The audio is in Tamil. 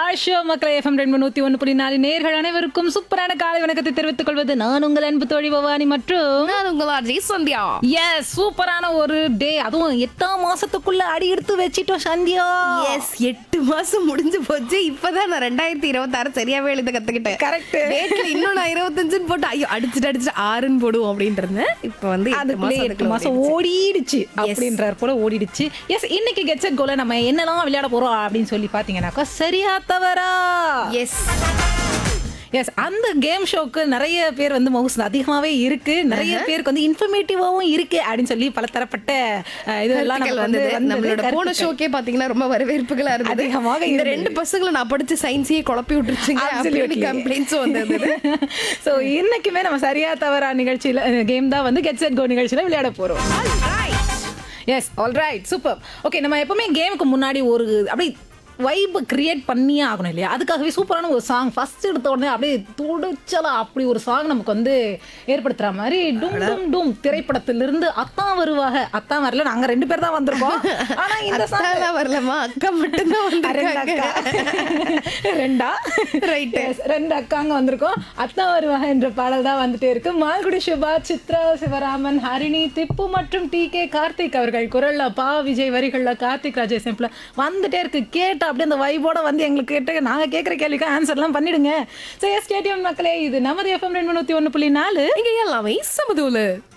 ஷோ மக்களை எஃப்எம் ரெண்டு நூத்தி ஒன்று புள்ளி நாலு நேர்கள் அனைவருக்கும் சூப்பரான காலை வணக்கத்தை தெரிவித்துக் கொள்வது நான் உங்கள் அன்பு தோழி பவானி மற்றும் நான் உங்கள் அஜய் சந்தியா எஸ் சூப்பரான ஒரு டே அதுவும் எட்டாம் மாசத்துக்குள்ள அடி எடுத்து வச்சிட்டோம் சந்தியா எஸ் எட்டு மாசம் முடிஞ்சு போச்சு இப்பதான் நான் ரெண்டாயிரத்தி இருபத்தாறு சரியாவே எழுத கத்துக்கிட்டேன் Correct. டேட்ல இன்னும் நான் இருபத்தஞ்சுன்னு போட்டு ஐயோ அடிச்சுட்டு அடிச்சுட்டு ஆறுன்னு போடுவோம் அப்படின்ட்டு இருந்தேன் இப்ப வந்து எட்டு அதுக்குள்ளே மாசம் எட்டு அதுக்குள்ள மாசம் ஓடிடுச்சு அப்படின்றார் போல ஓடிடுச்சு எஸ் இன்னைக்கு கெட்செட் கோல நம்ம என்னெல்லாம் விளையாட போறோம் அப்படின்னு சொல்லி பாத்தீங்கன்னாக்கா சரியா தவறா எஸ் எஸ் அந்த கேம் ஷோக்கு நிறைய பேர் வந்து மவுஸ் அதிகமாவே இருக்கு நிறைய பேருக்கு வந்து இன்ஃபர்மேட்டிவாவும் இருக்கு அப்படின்னு சொல்லி பல தரப்பட்ட அஹ், இதெல்லாம் நமக்கு வந்து வந்தது வந்தது. நம்மளோட போன கருத்துக்கள். ஷோக்கே பாத்தீங்கன்னா ரொம்ப வரவேற்புகளா இருந்தது அதிகமாக இந்த இருந்தது. ரெண்டு பசங்களை நான் படிச்ச சயின்ஸையே குழப்பி விட்டுருச்சுங்க Absolutely. அப்படின்னு கம்ப்ளைண்ட்ஸும் வந்தது ஸோ இன்னைக்குமே நம்ம சரியா தவறா நிகழ்ச்சியில கேம் தான் வந்து கெட் செட் கோ நிகழ்ச்சியில விளையாட போறோம் yes all right super okay நம்ம எப்பவுமே கேமுக்கு முன்னாடி ஒரு அப்படி வைப் கிரியேட் பண்ணியே ஆகணும் இல்லையா அதுக்காகவே சூப்பரான ஒரு சாங் ஃபர்ஸ்ட் எடுத்த உடனே அப்படியே துடிச்சலா அப்படி ஒரு சாங் நமக்கு வந்து ஏற்படுத்துற மாதிரி டும் டும் டும் திரைப்படத்திலிருந்து அத்தான் வருவாக அத்தான் வரல நாங்க ரெண்டு பேர் தான் வந்திருக்கோம் ஆனா இந்த சாங் அத்தாலாம் வரலமா அக்கா மட்டும்தான் ரெண்டு வந்திருக்காங்க அக்கா ரெண்டா Right. Yes, ரெண்டு அக்காங்க வந்திருக்கோம் அத்தா வருவாக என்ற பாடல் தான் வந்துட்டே இருக்கு மால்குடி சுபா சித்ரா சிவராமன் ஹரிணி திப்பு மற்றும் டி கே கார்த்திக் அவர்கள் குரல்ல பா விஜய் வரிகள்ல கார்த்திக் ராஜேஷ் சிம்பிள் வந்துட்டே இருக்கு கேட்டு அப்படியே அந்த வைபோட வந்து எங்களுக்கு கேட்டு நாங்க கேட்குற கேள்விக்கு ஆன்சர்லாம் பண்ணிடுங்க சரி ஸ்டேடியம் மக்களே இது நமது எஃப்எம் ரெண்டு நூத்தி ஒன்று புள்ளி நாலு நீங்க எல்லாமே சமதூலு